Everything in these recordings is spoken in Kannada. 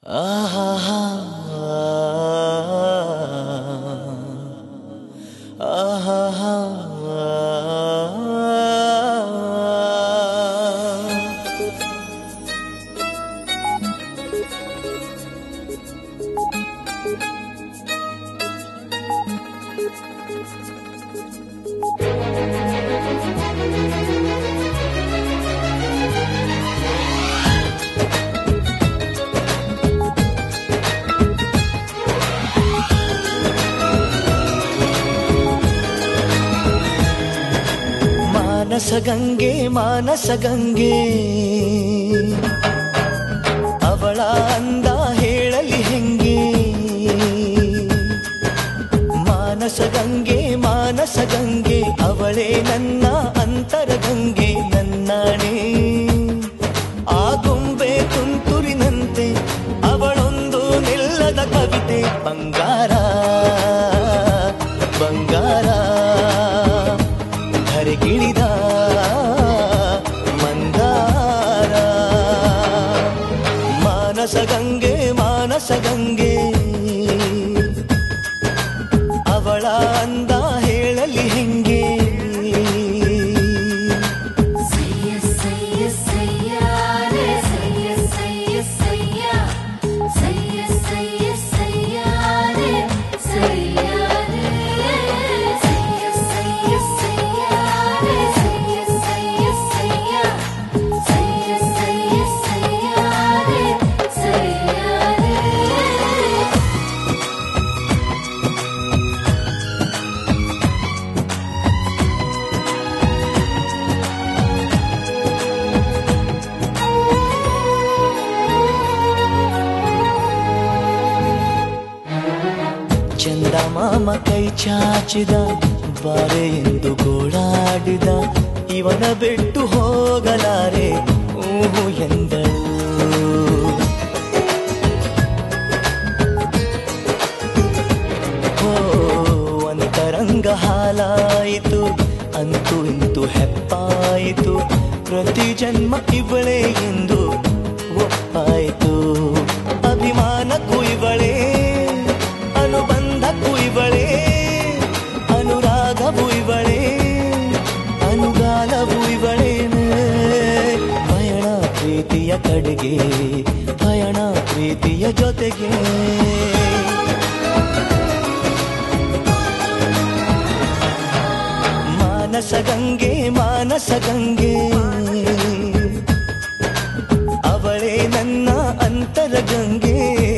ಆಹಾ ಆಹಾ ಮಾನಸ ಗಂಗೆ ಮಾನಸ ಗಂಗೆ ಅವಳ ಅಂದ ಹೇಳಲಿ ಹೆಂಗೆ ಮಾನಸ ಗಂಗೆ ಮಾನಸ ಗಂಗೆ ಅವಳೇ ನನ್ನ ಅಂತರ ಗಂಗೆ ನನ್ನಾಣೆ ಆ ಗೊಂಬೆ ತುಂತುರಿನಂತೆ ಅವಳೊಂದು ನಿಲ್ಲದ ಕವಿತೆ ಬಂಗಾರ ಬಂಗಾರ ಧರೆಗಿಳಿದ ಮಂದಾರ ಮಾನಸ ಗಂಗೆ ಮಾನಸ ಗಂಗೆ ಅವಳ ಅಂದ ಹೇಳಲಿ ಹೆಂಗೆ ಸಯ್ಯ ಸಯ್ಯ ಸಯ್ಯ ರೇ ಸಯ್ಯ ಸಯ್ಯ ಸಯ್ಯ ಸಯ್ಯ ಸಯ್ಯ ಸಯ್ಯ ರೇ ಸಯ್ಯ ರೇ ಸಯ್ಯ ಸಯ್ಯ ಸಯ್ಯ ರೇ ಸಯ್ಯ ಸಯ್ಯ ಸಯ್ಯ ಸಯ್ಯ ಸಯ್ಯ ಸಯ್ಯ ರೇ ಸಯ್ಯ ರೇ ಚಂದ ಮಾಮ ಕೈ ಚಾಚಿದ ಬಾರೆ ಎಂದು ಗೋಳಾಡಿದ ಇವನ ಬಿಟ್ಟು ಹೋಗಲಾರೆ ಊಹು ಎಂದಳು ಓ ಅಂತರಂಗ ಹಾಲಾಯಿತು ಅಂತೂ ಇಂತು ಹೆಪ್ಪಾಯಿತು ಪ್ರತಿ ಜನ್ಮ ಇವಳೇ ಎಂದು ಒಪ್ಪಾಯಿತು ಅಭಿಮಾನಕ್ಕೂ ಇವಳೇ ಅನುಬಂಧಕ್ಕೂ ಇವಳೇ ಅನುರಾಗವೂ ಇವಳೇ ಅನುಗಾಲವೂ ಇವಳೇನೆ ಪಯಣ ಪ್ರೀತಿಯ ಕಡೆಗೆ ಪಯಣ ಪ್ರೀತಿಯ ಜೊತೆಗೆ ಮಾನಸ ಗಂಗೆ ಮಾನಸ ಗಂಗೆ ಅವಳೇ ನನ್ನ ಅಂತರ ಗಂಗೆ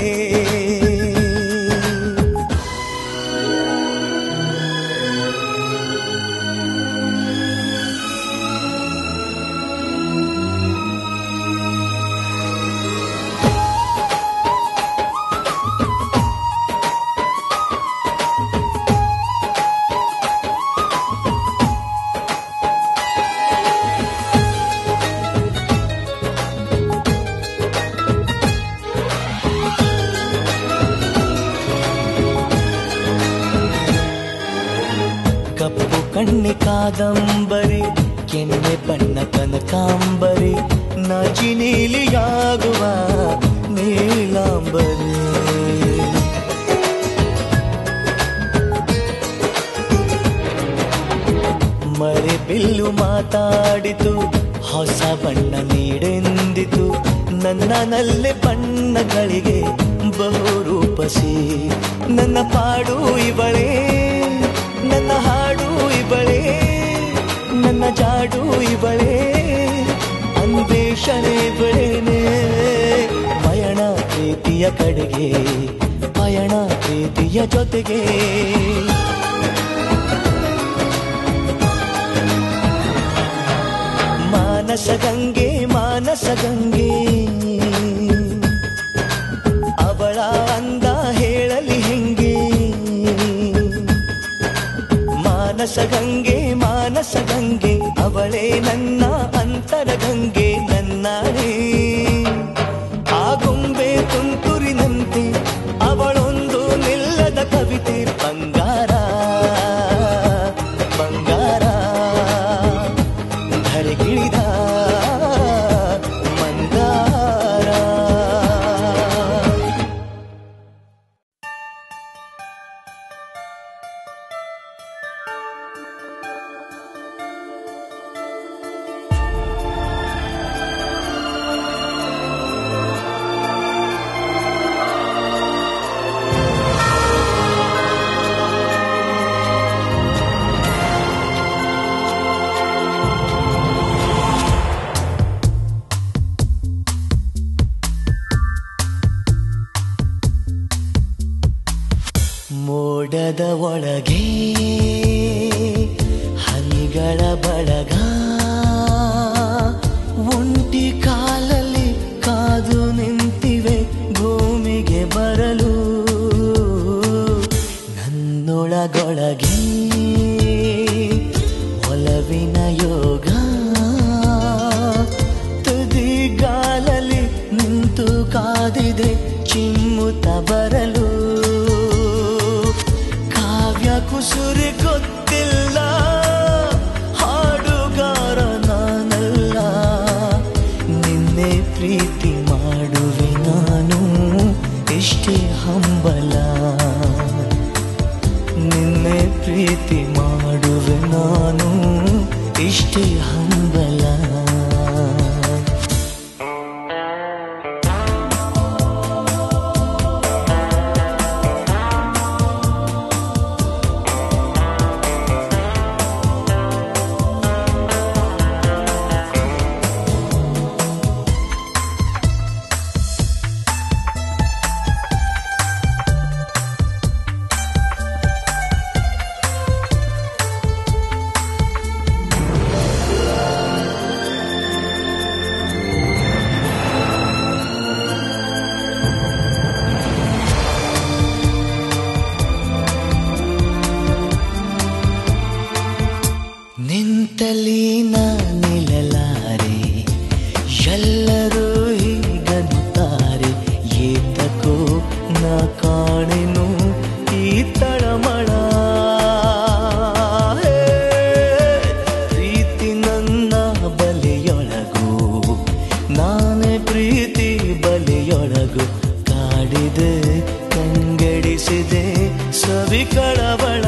ಕಪ್ಪು ಕಣ್ಣೆ ಕಾದಂಬರಿ ಕೆನ್ನೆ ಬಣ್ಣ ಕನಕಾಂಬರಿ ನಜಿ ನೀಲಿಯಾಗುವ ನೀಲಾಂಬರಿ ಮಳೆ ಬಿಲ್ಲು ಮಾತಾಡಿತು ಹೊಸ ಬಣ್ಣ ನೀಡೆಂದಿತು ನನ್ನ ನಲ್ಲೆ ಬಣ್ಣಗಳಿಗೆ ಬಹು ರೂಪಸಿ ನನ್ನ ಪಾಡು ಇವಳೇ ನನ್ನ ಹಾಡು ಇವಳೇ ನನ್ನ ಜಾಡು ಇವಳೇ ಅನ್ವೇಷಣೆ ಇವಳೇನೆ ಪಯಣ ಪ್ರೀತಿಯ ಕಡೆಗೆ ಪಯಣ ಪ್ರೀತಿಯ ಜೊತೆಗೆ ಮಾನಸ ಗಂಗೆ ಮಾನಸ ಗಂಗೆ ಅವಳ ಅಂದ ಹೇಳಲಿ ಹೆಂಗೆ ಮಾನಸ ಗಂಗೆ ಮಾನಸ ಗಂಗೆ ಅವಳೇ ನನ್ನ ಅಂತರ ಗಂಗೆ ನನ್ನಾಳೆ ಆ ಗೊಂಬೆ ತುಂತುರಿನಂತೆ ಅವಳೊಂದು ನಿಲ್ಲದ ಕವಿತೆ ಬಂಗಾರ ಬಂಗಾರ ಧರೆಗಿಳಿದ ಮಂದಾರ ಮೋಡದ ಒಳಗೆ ಹನಿಗಳ ಬಳಗ ಒಂಟಿ ಕಾಲಲ್ಲಿ ಕಾದು ನಿಂತಿವೆ ಭೂಮಿಗೆ ಬರಲು ನನ್ನೊಳಗೊಳಗೆ ಒಲವಿನ ಯೋಗ ತುದಿಗಾಲಲ್ಲಿ ನಿಂತು ಕಾದಿದೆ ಚಿಮ್ಮುತ್ತ ಬರಲು ಕಾವ್ಯ ಕುಸುರಿ ಗೊತ್ತಿಲ್ಲ ಹಾಡುಗಾರ ನಾನಲ್ಲ ನಿನ್ನೆ ಪ್ರೀತಿ ಮಾಡುವೆ ನಾನು ಇಷ್ಟೇ ಹಂಬಲ ನಿನ್ನೆ ಪ್ರೀತಿ ಮಾಡುವೆ ನಾನು ಇಷ್ಟೇ ಹಂಬಲ ನಿಂತಲಿ ನಾ ನಿಲ್ಲಲಾರೆ ಎಲ್ಲರೂ ಹೀಗಂತಾರೆ ಏತಕೋ ನಾ ಕಾಣೆನು ಈ ತಳಮಳ ಹೇ, ಪ್ರೀತಿ ನನ್ನ ಬಲೆಯೊಳಗು ನಾನೇ ಪ್ರೀತಿ ಬಲೆಯೊಳಗು ಕಾಡಿದೆ ಕಂಗೆಡಿಸಿದೆ ಸವಿ ಕಳವಳ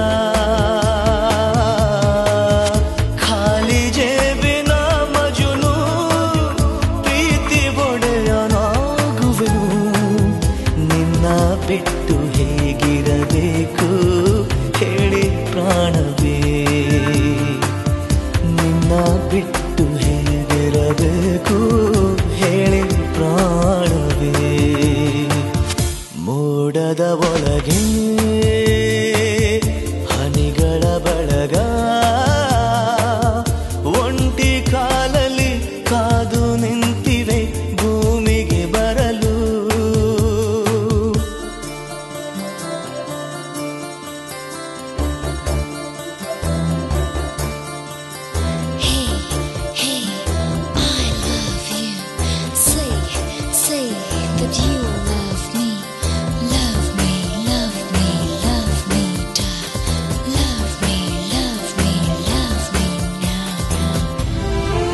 ಖಾಲಿ ಜೇಬಿನ ಮಜುನು ಪ್ರೀತಿ ಒಡೆಯನಾಗುವೆನು ನಿನ್ನ ಬಿಟ್ಟು ಹೇಗಿರಬೇಕು ಹೇಳಿ ಪ್ರಾಣವೇ ನಿನ್ನ ಬಿಟ್ಟು ಹೇಗಿರಬೇಕು ಹೇಳಿ ಪ್ರಾಣವೇ ಮೋಡದ ಒಳಗೆ ಹನಿಗಳ ಬಳಗ ಒಂಟಿ ಕಾಲಲ್ಲಿ ಕಾದು ನಿಂತಿವೆ ಭೂಮಿಗೆ ಬರಲು Hey, hey, I love you. Say, say that you love me. Love me, love me, love me, darling. Love me, love me, love me now.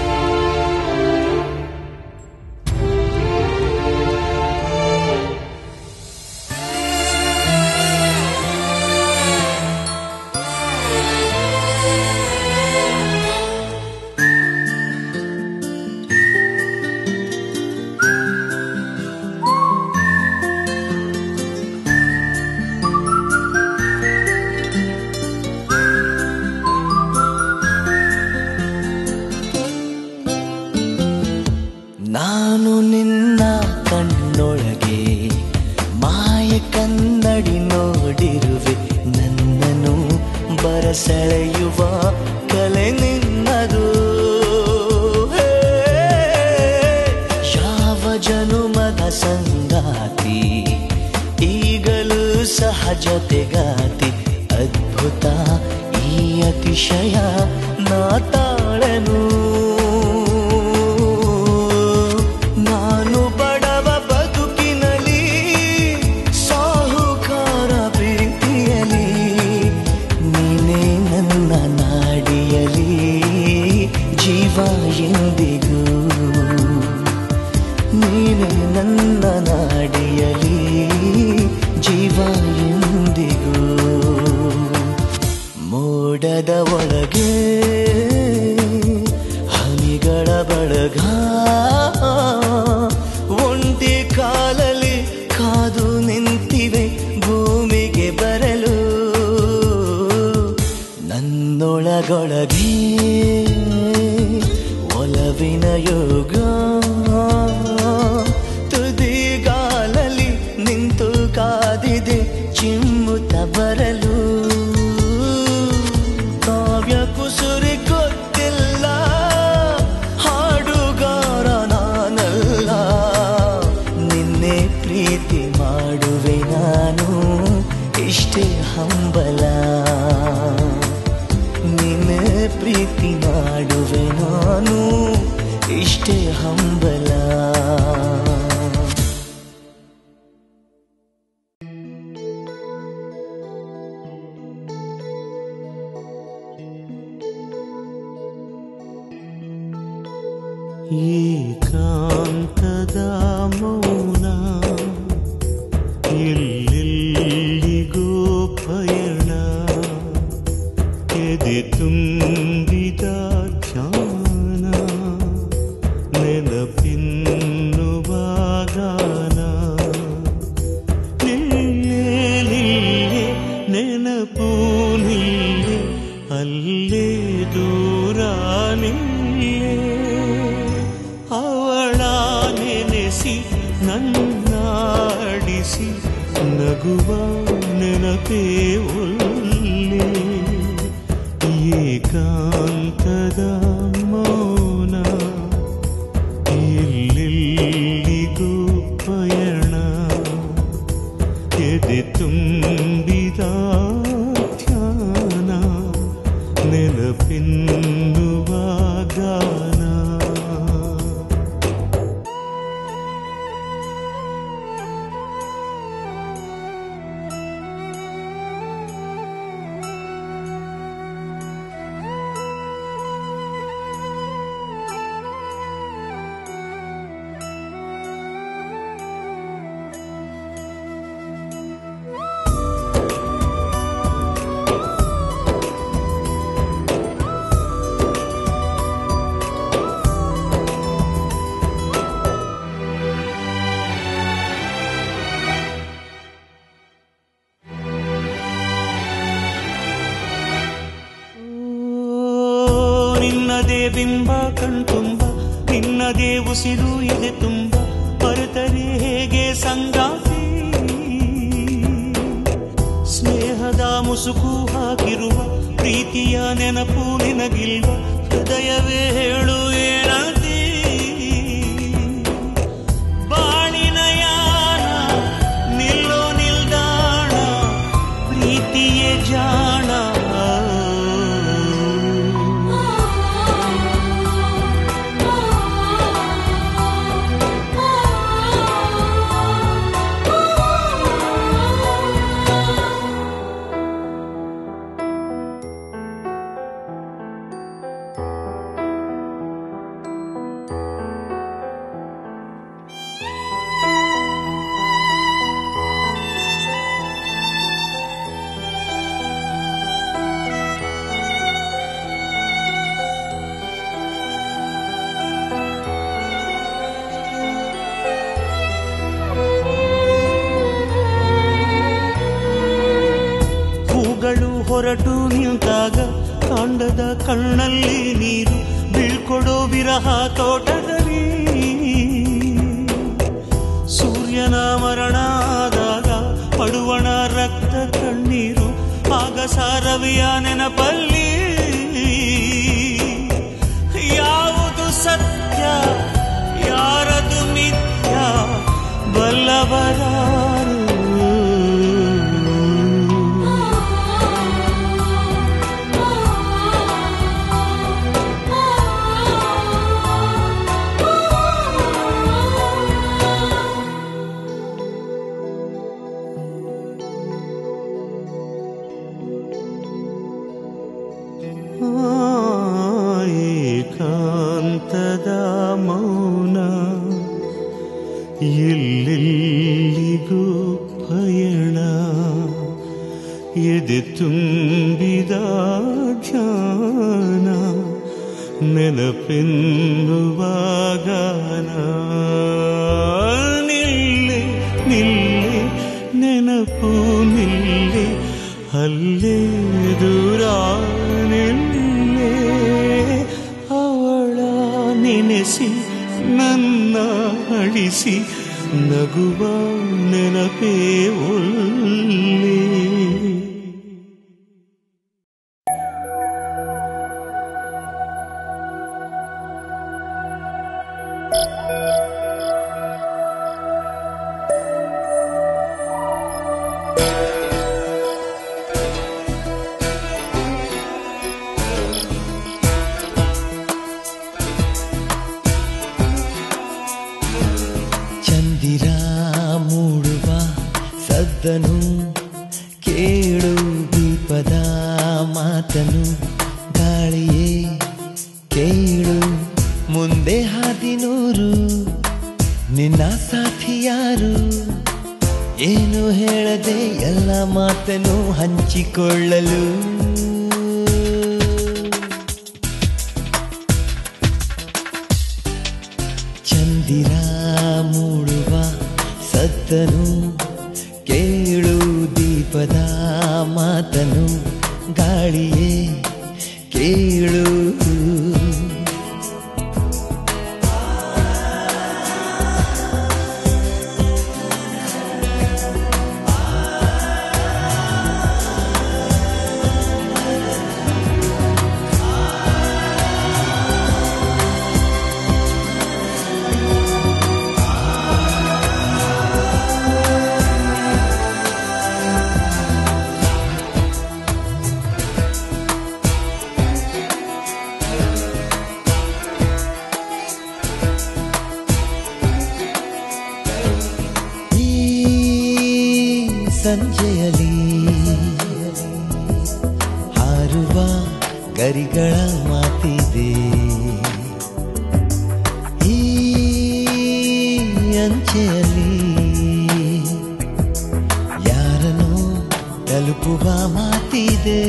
ನಾನು ನಿನ್ನ ಕಣ್ಣೊಳಗೆ ಮಾಯ ಕನ್ನಡಿ ನೋಡಿರುವೆ ನನ್ನನ್ನು ಬರಸೆಳೆಯುವ ಕಲೆ ನಿನ್ನದು ಹೇ, ಯಾವ ಜನುಮದ ಸಂಗಾತಿ ಈಗಲೂ ಸಹಜತೆಗಾತಿ ಅದ್ಭುತ ಈ ಅತಿಶಯ ನಾ ತಾಳನು ನಾನು ಬಡವ ಬದುಕಿನಲ್ಲಿ ಸಾಹುಕಾರ ಪ್ರೀತಿಯಲಿ ನೀನೇ ನನ್ನ ನಾಡಿಯಲಿ ಜೀವ ಎಂದಿಗೂ ನೀನೇ ನನ್ನ ನಾಡಿಯಲಿ ಜೀವ ಎಂದಿಗೂ ಮೋಡದ ಒಳಗೆ ಹನಿಗಳ ಬಳಗ ಒಂಟಿ ಕಾಲಲ್ಲಿ ಕಾದು ನಿಂತಿವೆ ಭೂಮಿಗೆ ಬರಲು ನನ್ನೊಳಗೊಳಗೆ ಒಲವಿನ ಯೋಗ ತುದಿಗಾಲಲ್ಲಿ ನಿಂತು ಕಾದಿದೆ ಚಿಮ್ಮುತ್ತ ಪ್ರೀತಿ ಮಾಡುವೆ ನಾನು ಇಷ್ಟೇ ಹಂಬಲ ನಿನ್ನ ಪ್ರೀತಿ ಮಾಡುವೆ ನಾನು ಇಷ್ಟೇ ಹಂಬಲ ಏಕಾಂತದ ಮೌನ ಎಲ್ಲೆಲ್ಲಿಗೂ ಪಯಣ ಎದೆ ತುಂಬಿದ ಧ್ಯಾನ ನೆನಪಿನ್ನುವ ಗಾನ ನಿಲ್ಲೇ ನಿಲ್ಲೇ ನೆನಪು ನಿಲ್ಲೇ ಅಲ್ಲೇ ದೂರ ನಿಲ್ಲೇ ಅವಳ ನೆನೆಸಿ ನನ್ನಾಡಿಸಿ ನಗುವ ನೆನಪೇ ಒಲ್ಲೆ ಏಕಾಂತದ ಮೌನ ಎಲ್ಲೆಲ್ಲಿಗೂ ಪಯಣ ಎದೆ ತುಂಬಿದ ಧ್ಯಾನ ನೆನಪಿನ್ನುವ ಗಾನ ನಿನ್ನದೇ ಬಿಂಬ ಕಣ್ತುಂಬ ನಿನ್ನದೇ ಉಸಿರು ಎದೆ ತುಂಬ ಬರುತ್ತದೆ ಹೇಗೆ ಸಂಗಾತಿ ಸ್ನೇಹದ ಮುಸುಕು ಹಾಕಿರುವ ಪ್ರೀತಿಯ ನೆನಪು ನಿನಗಿಲ್ವ ಹೃದಯವೇ ಹೇಳು ಏನಂತೀ ಬಾಳಿನ ಯಾನ ನಿಲ್ಲೋ ನಿಲ್ದಾಣ ಪ್ರೀತಿಯೇ ಜಾಣ ಹೂಗಳು ಹೊರಟು ನಿಂತಾಗ ಕಾಂಡದ ಕಣ್ಣಲ್ಲಿ ನೀರು ಬೀಳ್ಕೊಡೋ ವಿರಹ ತೋಟದಲ್ಲಿ ಸೂರ್ಯನ ಮರಣ ಆದಾಗ ಪಡುವಣ ರಕ್ತ ಕಣ್ಣೀರು ಆಗ ಸಾರವಿಯ ನೆನಪಲ್ಲಿ ಯಾವುದು ಸತ್ಯ ಯಾರದು ಮಿಥ್ಯ ಬಲ್ಲವರಾರು ಏಕಾಂತದ ಮೌನ ಎಲ್ಲೆಲ್ಲಿಗೂ ಪಯಣ ಎದೆ ತುಂಬಿದ ಧ್ಯಾನ ನೆನಪೆನ್ನುವ ಗಾನ ನಿಲ್ಲೆ ನಿಲ್ಲೆ ನೆನಪು ನಿಲ್ಲೆ ಅಲ್ಲೇ ದೂರ ನಿಲ್ಲೆ ಅವಳ ನೆನೆಸಿ ನನ್ನ ಅಳಿಸಿ ನಗುವ ನೆನಪೇ ಒಲ್ಲೆ ಆ ಸದ್ದನು ಕೇಳು ದೀಪದ ಮಾತನು ಗಾಳಿಯೇ ಕೇಳು ಮುಂದೆ ಹಾದಿನೂರು ನಿನ್ನ ಸಾಥಿ ಯಾರು ಏನು ಹೇಳದೆ ಎಲ್ಲ ಮಾತನ್ನು ಹಂಚಿಕೊಳ್ಳಲು ಚಂದಿರ ಮೂಡುವ ಸತ್ತನು ಕೇಳು ದೀಪದ ಮಾತನು ಗಾಳಿಯೇ ಕೇಳು ಈ ಸಂಜೆಯಲ್ಲಿ ಹಾರುವ ಗರಿಗಳ ಮಾತಿದೆ ಈ ಅಂಚೆಯಲ್ಲಿ ಯಾರನ್ನು ತಲುಪುವ ಮಾತಿದೆ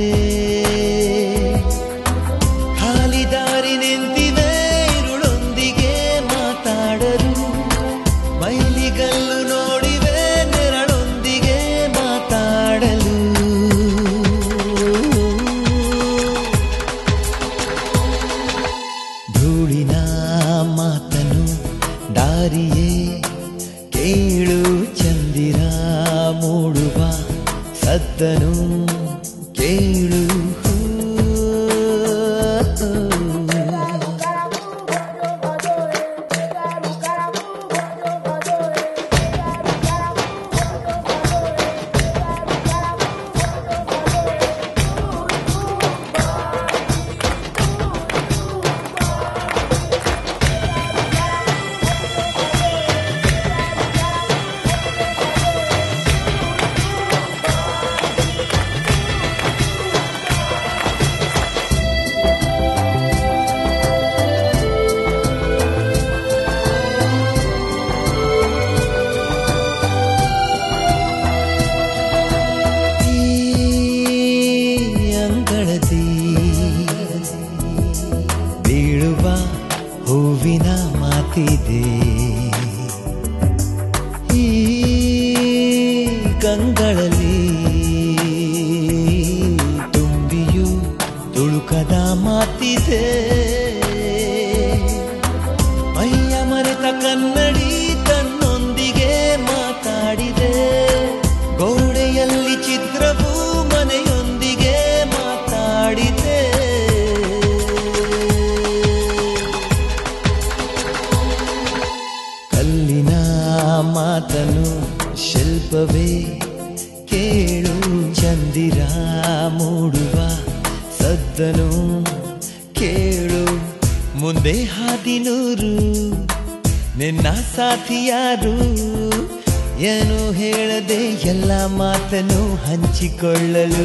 ಖಾಲಿ ದಾರಿ ನಿಂತಿವೆ ഇരുಳೊಂದಿಗೆ ಮಾತಾಡಲು ಮೈಲಿಗಲ್ಲು ನೋಡಿವೆ ನೆರಳೊಂದಿಗೆ ಮಾತಾಡಲು ಧೂಳಿನ ಮಾತನು ದಾರಿಯೇ ಕೇಳು ಚಂದಿರ ಮೂಡುವ ಸದ್ದನು ಕೇಳು ಈ ಅಂಗಳದಿ ಬೀಳುವ ಹೂವಿನ ಮಾತಿದೆ ಈ ಕಂಗಳಲ್ಲಿ ತುಂಬಿಯು ತುಳುಕದ ಮಾತಿದೆ ಮೈಯ ಮರೆತ ಕನ್ನಡಿ ತನ್ನೊಂದಿಗೆ ಮಾತಾಡಿದೆ ಗೋಡೆಯಲ್ಲಿ ಚಿತ್ರವು ಮನೆಯೊಂದಿಗೆ ಮಾತಾಡಿದೆ ಕಲ್ಲಿನ ಮಾತನು ಶಿಲ್ಪವೇ ಕೇಳು ಚಂದಿರ ಮೂಡುವ ಸದ್ದನು ಕೇಳು ಮುಂದೆ ಹಾದಿನೂರು ನಿನ್ನ ಸಾಥಿಯಾರು ಏನು ಹೇಳದೆ ಎಲ್ಲ ಮಾತನ್ನು ಹಂಚಿಕೊಳ್ಳಲು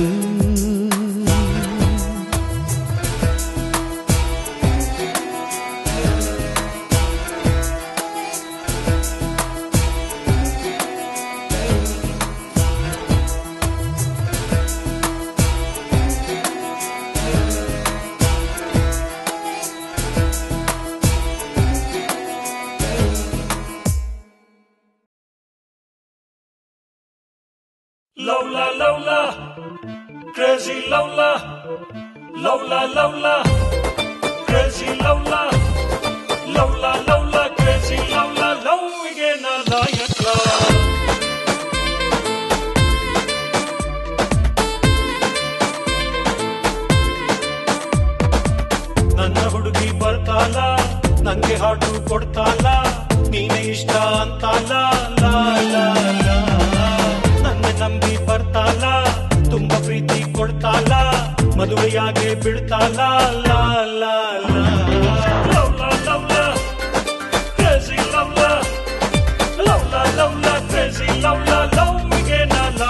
Lola, Lola, crazy Lola, Lola, Lola, crazy Lola, Lola, Lola, crazy Lola, ಲವ್ವಿಗೆ ನಾಯಕ ನನ್ನ ಹುಡುಗಿ ಬರ್ತಾಲ ನಂಗೆ ಹಾಡು ಕೊಡ್ತಾಲ ನೀನೇ ಇಷ್ಟ ಅಂತಾಲ ಲಾ, ಲಾ, ಲಾ. ನನ್ನ ನಂಬಿ ಬರ್ತಾಲ ತುಂಬಾ ಪ್ರೀತಿ ಕೊಡ್ತಾಲ ಮದುವೆಯಾಗೆ ಬಿಡ್ತಾಲ ಲಾ ಲಾ ಲಾ ಲವ್ಲ ಲವ್ಲ crazy ಲವ್ಲ ಲವ್ಲ ಲವ್ಲ crazy ಲವ್ಲ ಲವ್ಗೆ ನಾ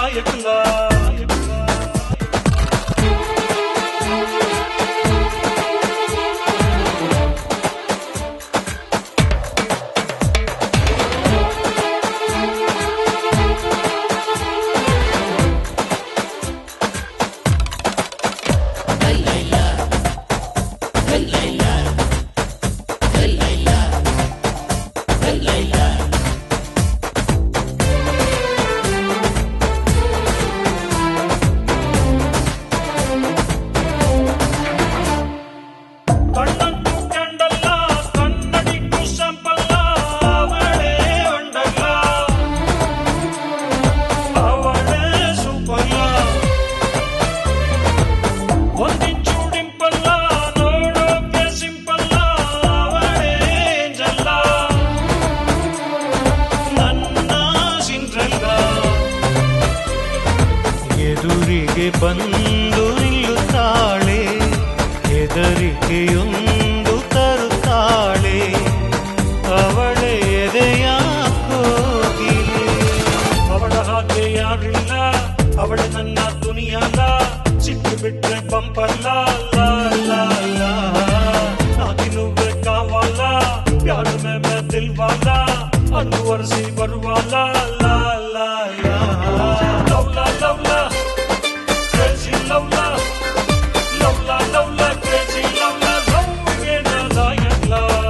ಬಂದು ನಿಲ್ಲುತ್ತಾಳೆ ಹೆದರಿಕೆಯೊಂದು ತರುತ್ತಾಳೆ ಅವಳೆ ಎದೆಯ ಕೋಗಿಲೆ ಅವಳ ಹಾಗೆ ಯಾರಿಲ್ಲ ಅವಳೆ ನನ್ನ ದುನಿಯಲ್ಲ ಸಿಕ್ಕಿ ಬಿಟ್ರೆ ಬಂಪಲ್ಲ ಲಾ ಲಾ ಲಾ ನಾಕಿನುವೆ ಕಾವಾಲ ಪ್ಯಾರ ಮೇ ಮೇ ದಿಲ್ವಾಲ ಅನುವರ್ಸಿ ಬರುವಾಲ ಲಾ ಲಾ ಲಾ ಲವ್ಲಾ ಲವ್ಲಾ crazy ಲವ್ಲಾ ಲವ್ಲಾ ಲವ್ಲಾ crazy ಲವ್ಲಾ ಲವ್ಗೆ ನಾದಾಯಲ್ಲ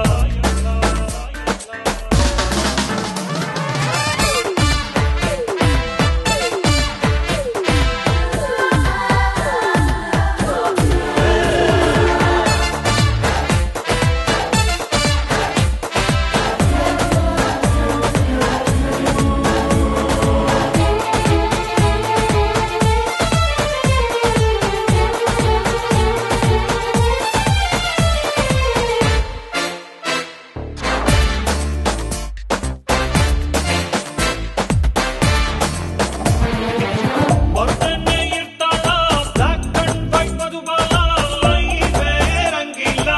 ಬರ್ತನೆ ಇರ್ತಾಳ ಬ್ಲಾಕ್ ಅಂಡ್ ವೈಟ್ ಮಧುಬಾಲ ಲೈವೇ ರಂಗಿಲ್ಲ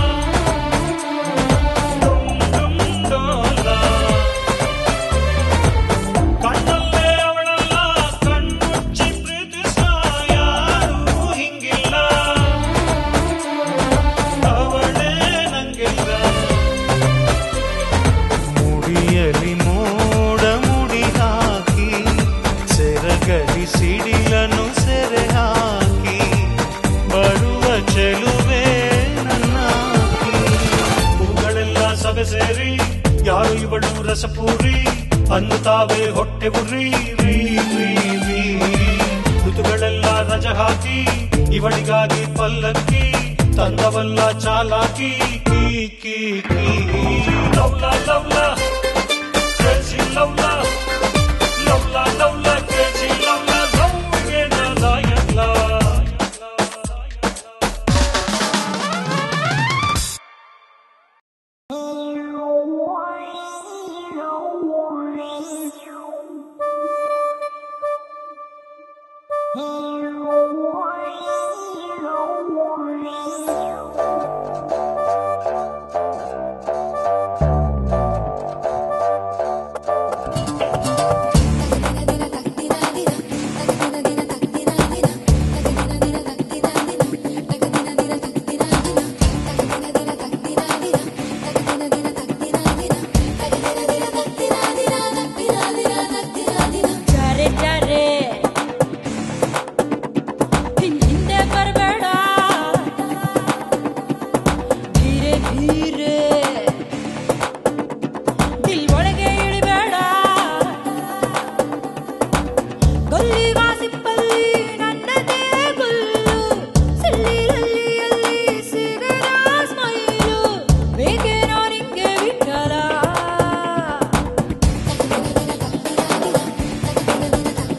ಡುಮ್ ಡುಮ್ ಡೋಲ ಕಣ್ಣಲ್ಲೇ ಅವಳಲ್ಲ ಕಣ್ಣುಚ್ಚಿ ಪ್ರೀತಿಸ ಯಾರೂ ಹಿಂಗಿಲ್ಲ ಅವಳೇ ನಂಗಿಲ್ಲ ಮುಡಿಯಲಿ ಮೋಡ ಮುಡಿ ಹಾಕಿ ಸೆರಗಲಿ ಸಿಡಿಲನು ಸೆರೆ ಹಾಕಿ ಬರುವ ಚೆಲುವೆ ನನ್ನ ಹೂಗಳೆಲ್ಲ ಸಭೆ ಸೇರಿ ಯಾರು ಇವಳು ರಸಪೂರಿ ಅನ್ನುತ್ತಾವೆ ಹೊಟ್ಟೆ ಉರಿ ರೀ ರೀ ರೀ ಋತುಗಳೆಲ್ಲ ರಜ ಹಾಕಿ ಇವಳಿಗಾಗಿ ಪಲ್ಲಕ್ಕಿ ತಂದವಲ್ಲ ಚಾಲಾಕಿ ಕೀ ಕೀ ಕೀ ಲವ್ಲಾ ಲವ್ಲಾ crazy ಲವ್ಲಾ ಲವ್ಲಾ ಲವ್ಲಾ crazy ಲವ್ಲಾ ಲವ್ಗೆ ನಾದಾಯಲ್ಲ ಜಾರೆ ಜಾರೆ ಹಿಂದ್ ಹಿಂದೆ ಬರ್ಬೇಡ ಧೀರೆ ಧೀರೆ ದಿಲ್ ಒಳಗೆ ಇಳಿಬೇಡ ಗಲ್ಲಿ ವಾಸಿಪ್ಪಲ್ಲಿ ನನ್ನದೇ ಗುಲ್ಲು ಸಿಳ್ಳಿರಲ್ಲಿ ಅಲ್ಲಿ ಸಿಗದ ಸ್ಮೈಲು ಬೇಕೇನೋ ನಿಂಗೆ ವಿಠಲ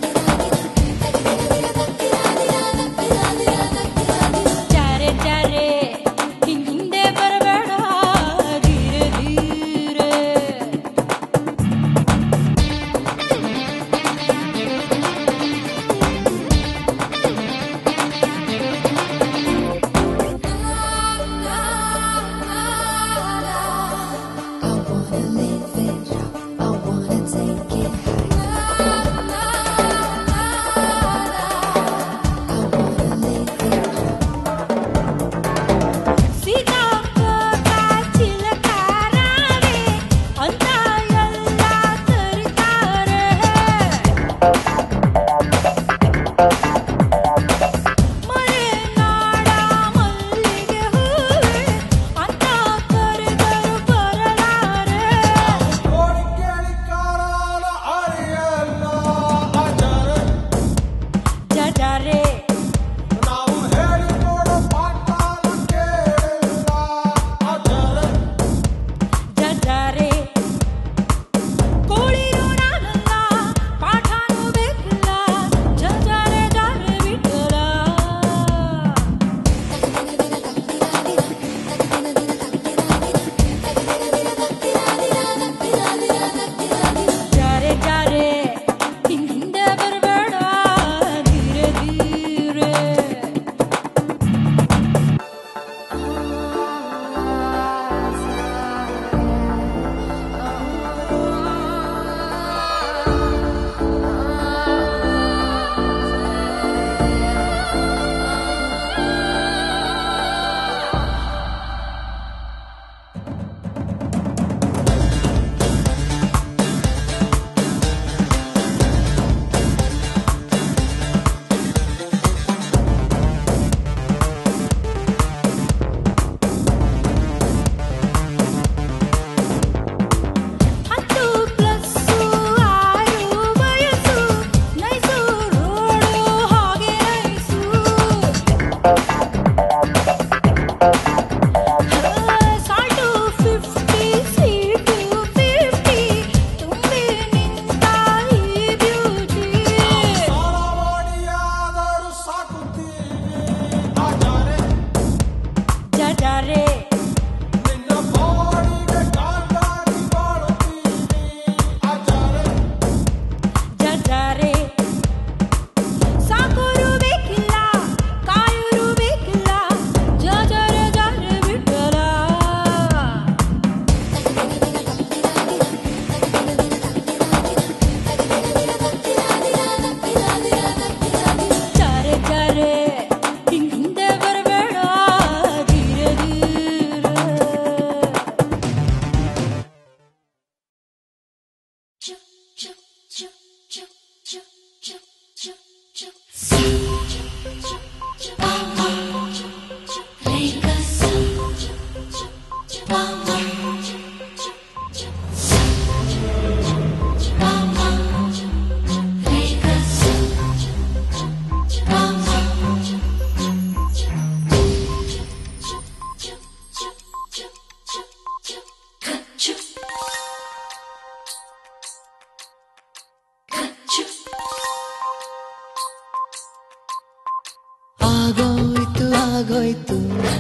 ಆಗೋಯ್ತು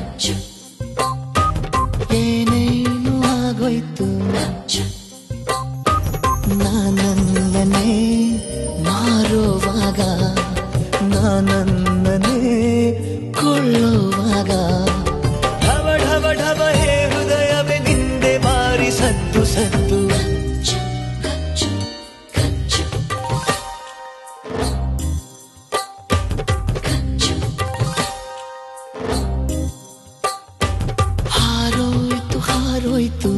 ಏನೇನು ಆಗೋಯ್ತು ನಾನನ್ನೇ ಮಾರುವಾಗ ನಾನನ್ನೇ ಕೊಳ್ಳುವಾಗ ಢವ ಢವ ಢವ ಹೇ ಹೃದಯವೇ ನಿಂದೆ ಮಾರಿ ಸದ್ದು ಸದ್ದು ಹಾರೋಯ್ತು ಹಾರೋಯ್ತು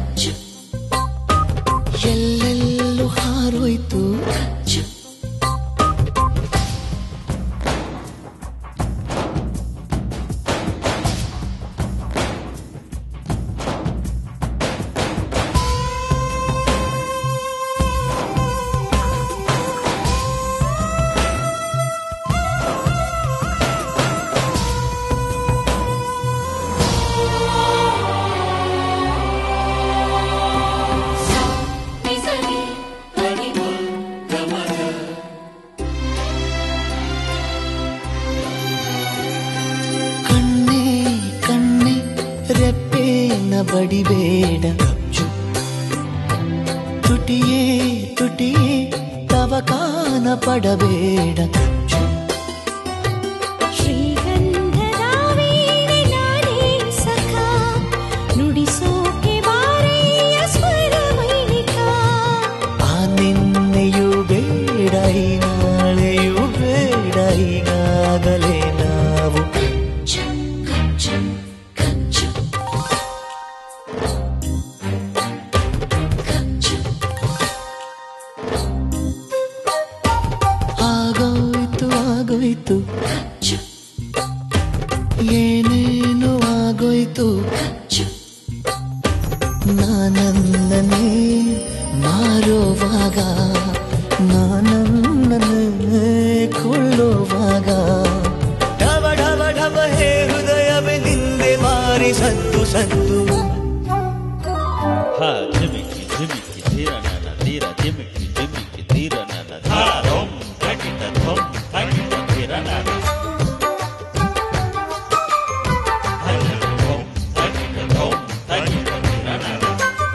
ಎಲ್ಲೆಲ್ಲೂ ಹಾರೋಯ್ತು ಕಣ್ಣೆ ಕಣ್ಣೆ ರೆಪ್ಪೇನ ಬಡಿಬೇಡ ಚು. ತುಟಿಯೇ ತುಟಿಯೇ ತವಕಾನ ಪಡಬೇಡ ಚು. ಶ್ರೀಗಂಧದ ವೀಣೆ ನಾನೇ ಸಖ ನುಡಿಸೋಕೆ ಬಾರೆಯ ಸ್ವರ ಮೈನಿಕ ಆ ನಿನ್ನೆಯೂ ಬೇಡ ಈ ನಾಳೆಯೂ ಬೇಡ ಈಗಾಗಲೇ ನಾವು ಆಗೋಯ್ತು ಆಗೋಯ್ತು ಏನೇನು ಆಗೋಯ್ತು ನಾನನ್ನೇ ಮಾರುವಾಗ ನಾನನ್ನೇ ಕೊಳ್ಳುವಾಗ ಢವ ಢವ ಢವ ಹೇ ಹೃದಯವೇ ನಿಂದೆ ಮಾರಿ ಸದ್ದು ಸದ್ದು Ha, jimiki, jimiki, tira na na, tira, jimiki, jimiki, tira na na, tira, tom, takita, tom, takita, tira na na. Takita, tom, takita, tom, takita, tira na na.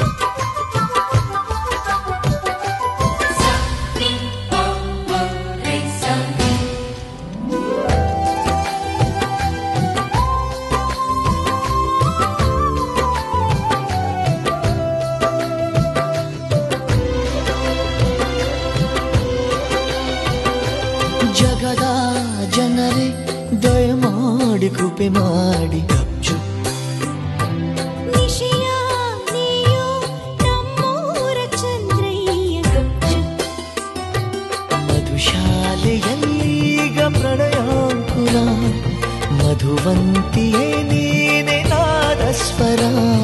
ಜಗದ ಜನರೇ ದಯಮಾಡಿ ಕೃಪೆ ಮಾಡಿ ಚು ನಿಶಿಯ ನೀಯೋ ನಮ್ಮೂರ ಚಂದ್ರಯ್ಯ ಗಚ್ಚು ಮಧುಶಾಲೆಯಲ್ಲೀಗ ಪ್ರಣಯಾಂಕುರ ಮಧುವಂತಿಯೇ ನೀನೆ ನಾದ ಸ್ವರ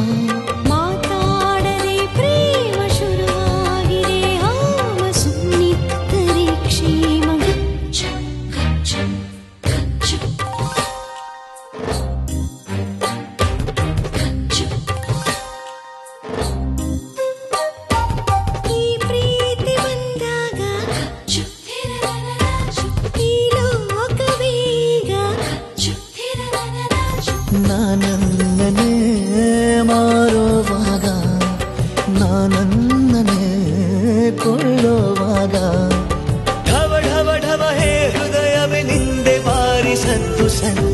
ಮಾತಾಡದೆ ಪ್ರೇಮ ಶುರುವಾಗಿದೆ ಹಾಮ ಸುನ್ನಿತ್ತರೆ ಕ್ಷೇಮ ಗಚ್ಚ ಗಚ್ಚ ಗಚ್ಚ ಗಚ್ಚ ಈ ಪ್ರೀತಿ ಬಂದಾಗ ಗಚ್ಚು ಈ ಲೋಕವೀಗ ಗಚ್ಚು ನಾನನ್ನೇ ಮಾರುವಾಗ ನಾನನ್ನೇ ಕೊಳ್ಳುವಾಗ ಢವ ಢವ ಢವ ಹೇ ಹೃದಯವೇ ನಿಂದೆ ಮಾರಿ ಸದ್ದು ಸದ್ದು